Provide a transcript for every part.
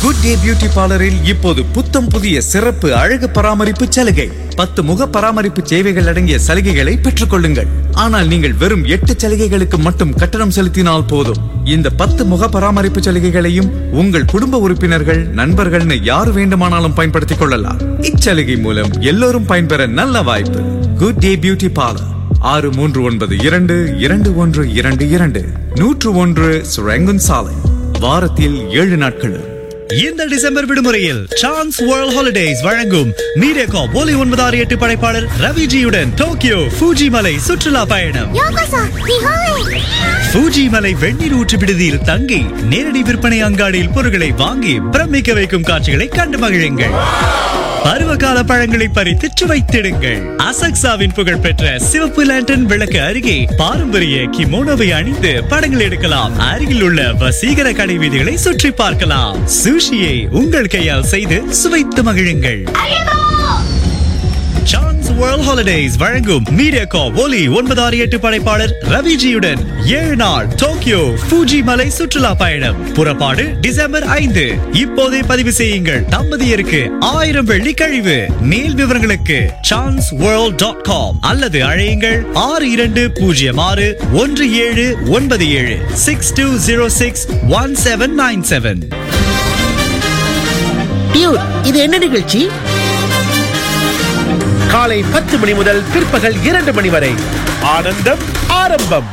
good day beauty பார்லரில் இப்போது புத்தம் புதிய சிறப்பு அழகு பராமரிப்பு சலுகை பத்து முக பராமரிப்பு சேவைகள் அடங்கிய சலுகைகளை பெற்றுக் கொள்ளுங்கள் ஆனால் நீங்கள் வெறும் எட்டு சலுகைகளுக்கு மட்டும் கட்டணம் செலுத்தினால் போதும் இந்த பத்து முக பராமரிப்பு சலுகைகளையும் உங்கள் குடும்ப உறுப்பினர்கள் நண்பர்கள்னு யார் வேண்டுமானாலும் பயன்படுத்திக் கொள்ளலாம் இச்சலுகை மூலம் எல்லோரும் பயன்பெற நல்ல வாய்ப்பு குட் டே பியூட்டி பார்லர் ஆறு மூன்று ஒன்பது இரண்டு இரண்டு ஒன்று இரண்டு இரண்டு நூற்று ஒன்று சுரங்குன் சாலை வாரத்தில் ஏழு நாட்களும் இந்த டிசம்பர் விடுமுறையில் சான்ஸ் வேர்ல்ட் ஹாலிடேஸ் வழங்கும் மீடியாகாம் ஒலி ஒன்பது ஆறு எட்டு படைப்பாளர் ரவிஜியுடன் டோக்கியோ ஃபூஜி மலை சுற்றுலா பயணம் ようこそ日本へ ஃபூஜி மலை வெந்நீர் ஊற்று விடுதியில் தங்கி நேரடி விற்பனை அங்காடியில் பொருட்களை வாங்கி பிரமிக்க வைக்கும் காட்சிகளை கண்டு மகிழுங்கள் பருவகால பழங்களை பறித்து சுவைத்திடுங்கள் அசக்சாவின் புகழ்பெற்ற சிவப்பு லேண்டன் விளக்கு அருகே பாரம்பரிய கிமோனோவை அணிந்து படங்கள் எடுக்கலாம் அருகில் உள்ள வசீகர கடை வீதிகளை சுற்றி பார்க்கலாம் சுஷியை உங்கள் கையால் செய்து சுவைத்து மகிழுங்கள் சான்ஸ் வேர்ல்ட் ஹாலிடேஸ் வழங்கும் மீடியா ஒலி ஒன்பது ஆறு எட்டு படைப்பாளர் ரவிஜியுடன் ஏழு நாள் டோக்கியோ ஃபூஜி மலை சுற்றுலா பயணம் புறப்பாடு டிசம்பர் ஐந்து இப்போதே பதிவு செய்யுங்கள் தம்பதியருக்கு ஆயிரம் வெள்ளி கழிவு மேல் விவரங்களுக்கு சான்ஸ் வேர்ல்ட் டாட் காம் அல்லது அழையுங்கள் ஆறு இரண்டு பூஜ்ஜியம் ஆறு ஒன்று ஏழு ஒன்பது ஏழு six two zero six one seven nine seven dude இது என்ன நிகழ்ச்சி காலை பத்து மணி முதல் பிற்பகல் இரண்டு மணி வரை ஆனந்தம் ஆரம்பம்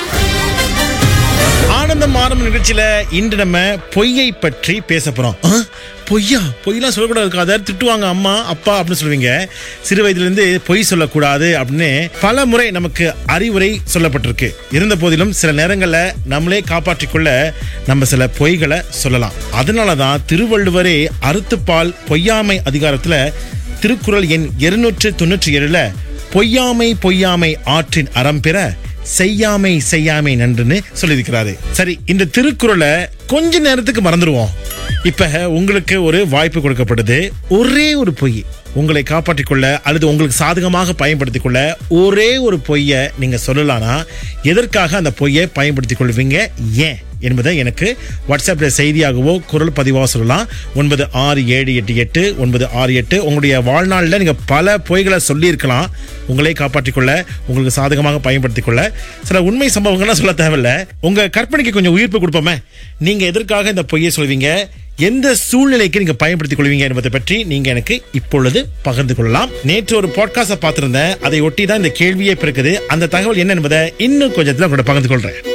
ஆனந்தம் ஆரம்பம் நிகழ்ச்சியில இன்று நம்ம பொய்யை பற்றி பேச போறோம் ஆ, பொய்யா பொய்யெல்லாம் சொல்லக்கூடாது இருக்காத திட்டுவாங்க அம்மா அப்பா அப்படின்னு சொல்லுவீங்க சிறு வயதுல இருந்து பொய் சொல்லக்கூடாது அப்படின்னு பல முறை நமக்கு அறிவுரை சொல்லப்பட்டிருக்கு இருந்த போதிலும் சில நேரங்கள்ல நம்மளே காப்பாற்றிக் கொள்ள நம்ம சில பொய்களை சொல்லலாம் அதனாலதான் திருவள்ளுவரே அறுத்துப்பால் பொய்யாமை அதிகாரத்துல திருக்குறள் எண் இருநூற்று தொண்ணூற்றி ஏழுல பொய்யாமை பொய்யாமை ஆற்றின் அறம் பெற செய்யாமை செய்யாமை நன்றுன்னு சொல்லியிருக்கிறாரு சரி இந்த திருக்குறளை கொஞ்ச நேரத்துக்கு மறந்துடுவோம் இப்ப உங்களுக்கு ஒரு வாய்ப்பு கொடுக்கப்படுது ஒரே ஒரு பொய் உங்களை காப்பாற்றிக் கொள்ள அல்லது உங்களுக்கு சாதகமாக பயன்படுத்திக் கொள்ள ஒரே ஒரு பொய்யை நீங்க சொல்லலாம்னா எதற்காக அந்த பொய்யை பயன்படுத்திக் கொள்வீங்க ஏன் என்பதை எனக்கு வாட்ஸ்அப்ல செய்தியாகவோ குரல் பதிவாக சொல்லலாம் ஒன்பது ஆறு ஏழு எட்டு எட்டு ஒன்பது ஆறு எட்டு உங்களுடைய வாழ்நாளில் நீங்கள் பல பொய்களை சொல்லியிருக்கலாம் உங்களை காப்பாற்றிக் கொள்ள உங்களுக்கு சாதகமாக பயன்படுத்திக் கொள்ள சில உண்மை சம்பவங்கள்லாம் சொல்ல தேவையில்ல உங்க கற்பனைக்கு கொஞ்சம் உயிர்ப்பு கொடுப்போமே நீங்க எதற்காக இந்த பொய்யை சொல்வீங்க எந்த சூழ்நிலைக்கு நீங்க பயன்படுத்திக் கொள்வீங்க என்பதை பற்றி நீங்க எனக்கு இப்பொழுது பகிர்ந்து கொள்ளலாம் நேற்று ஒரு பாட்காஸ்ட பார்த்திருந்தேன் அதை ஒட்டி தான் இந்த கேள்வியே பிறக்குது அந்த தகவல் என்ன என்பதை இன்னும் கொஞ்சத்துல கூட பகிர்ந்து கொள்றேன்